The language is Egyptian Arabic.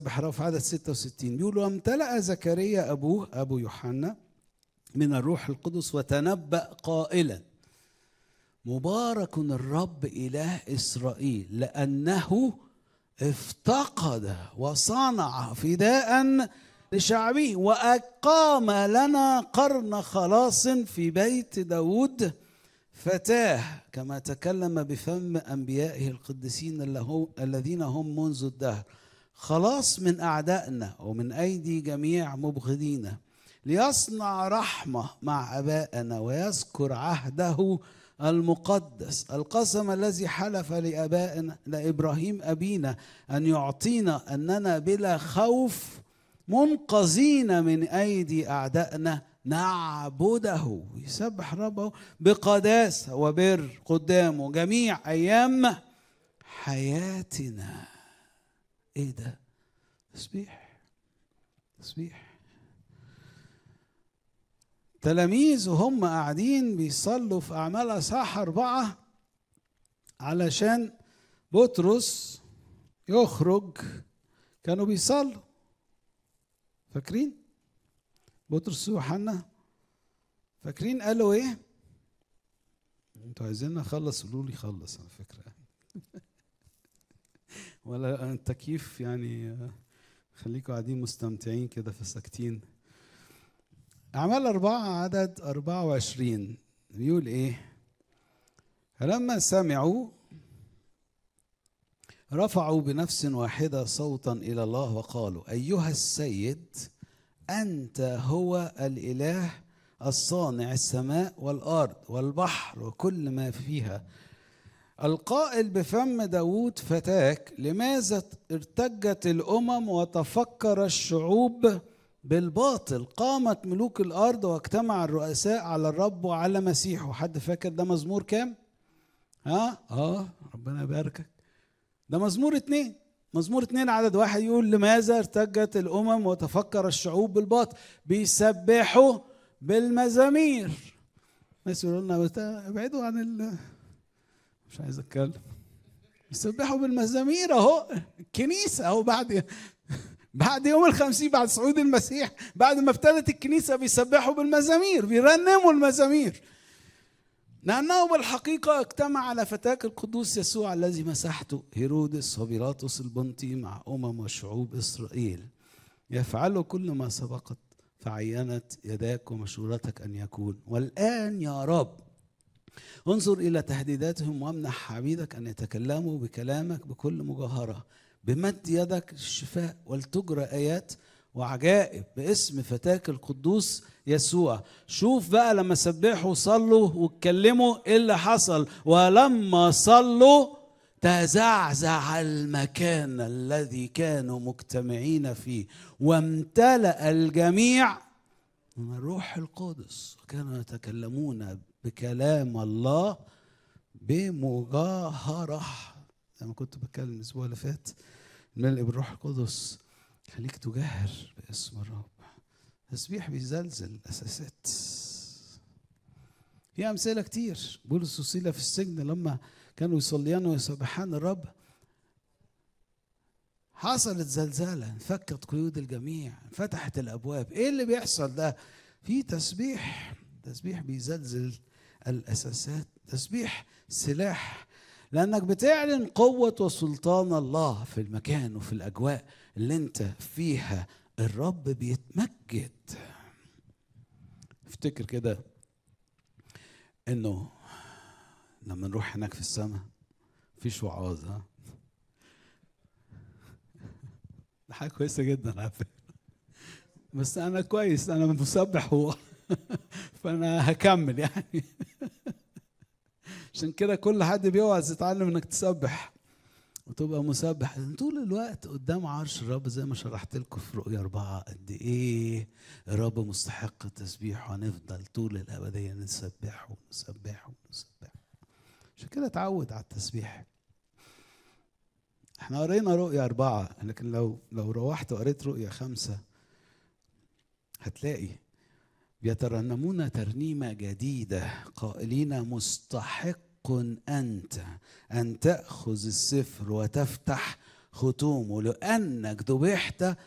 بحرف عدد 66 بيقول وامتلأ زكريا أبوه أبو يوحنا من الروح القدس وتنبأ قائلا مبارك الرب إله إسرائيل لأنه افتقد وصنع فداء لشعبه وأقام لنا قرن خلاص في بيت داود فتاه كما تكلم بفم أنبيائه القديسين الذين هم منذ الدهر خلاص من أعدائنا ومن أيدي جميع مبغضينا ليصنع رحمة مع أبائنا ويذكر عهده المقدس القسم الذي حلف لأبائنا لإبراهيم أبينا أن يعطينا أننا بلا خوف منقذين من أيدي أعدائنا نعبده يسبح ربه بقداسة وبر قدامه جميع أيام حياتنا ايه ده تسبيح تسبيح تلاميذ وهم قاعدين بيصلوا في أعمال أصحاح أربعة علشان بطرس يخرج كانوا بيصلوا فاكرين بطرس ويوحنا فاكرين قالوا ايه انتوا عايزين اخلص قولوا لي خلص على فكره ولا التكييف يعني خليكم قاعدين مستمتعين كده فساكتين أعمال أربعة عدد أربعة وعشرين بيقول إيه فلما سمعوا رفعوا بنفس واحدة صوتا إلى الله وقالوا أيها السيد أنت هو الإله الصانع السماء والأرض والبحر وكل ما فيها القائل بفم داود فتاك لماذا ارتجت الأمم وتفكر الشعوب بالباطل قامت ملوك الأرض واجتمع الرؤساء على الرب وعلى مسيحه حد فاكر ده مزمور كام؟ ها؟ اه ربنا يباركك ده مزمور اتنين مزمور اتنين عدد واحد يقول لماذا ارتجت الأمم وتفكر الشعوب بالباطل بيسبحوا بالمزامير ناس يقولوا لنا ابعدوا عن ال مش عايز اتكلم يسبحوا بالمزامير اهو الكنيسه اهو بعد بعد يوم الخمسين بعد صعود المسيح بعد ما ابتدت الكنيسه بيسبحوا بالمزامير بيرنموا المزامير لأنه بالحقيقة اجتمع على فتاك القدوس يسوع الذي مسحته هيرودس وبيلاطس البنطي مع أمم وشعوب إسرائيل يفعلوا كل ما سبقت فعينت يداك ومشورتك أن يكون والآن يا رب انظر إلى تهديداتهم وامنح عبيدك أن يتكلموا بكلامك بكل مجاهرة بمد يدك للشفاء ولتجرى آيات وعجائب باسم فتاك القدوس يسوع شوف بقى لما سبحوا صلوا واتكلموا ايه اللي حصل ولما صلوا تزعزع المكان الذي كانوا مجتمعين فيه وامتلأ الجميع من الروح القدس وكانوا يتكلمون بكلام الله بمجاهرة زي ما كنت بتكلم الأسبوع اللي فات الملء بالروح القدس خليك تجاهر باسم الرب تسبيح بيزلزل الأساسات في أمثلة كتير بولس وسيلة في السجن لما كانوا يصليان ويسبحان الرب حصلت زلزالة انفكت قيود الجميع فتحت الأبواب إيه اللي بيحصل ده في تسبيح تسبيح بيزلزل الأساسات تسبيح سلاح لأنك بتعلن قوة وسلطان الله في المكان وفي الأجواء اللي أنت فيها الرب بيتمجد افتكر كده انه لما نروح هناك في السماء مفيش وعاظ ها ده حاجه كويسه جدا على فكره بس انا كويس انا مسبح هو فانا هكمل يعني عشان كده كل حد بيوعظ يتعلم انك تسبح وتبقى مسبح طول الوقت قدام عرش الرب زي ما شرحت لكم في رؤيا أربعة قد إيه الرب مستحق التسبيح وهنفضل طول الأبدية نسبحه ونسبحه ونسبحه عشان كده اتعود على التسبيح احنا قرينا رؤيا أربعة لكن لو لو روحت وقريت رؤيا خمسة هتلاقي بيترنمون ترنيمة جديدة قائلين مستحق أنت أن تأخذ السفر وتفتح ختومه لأنك ذبحت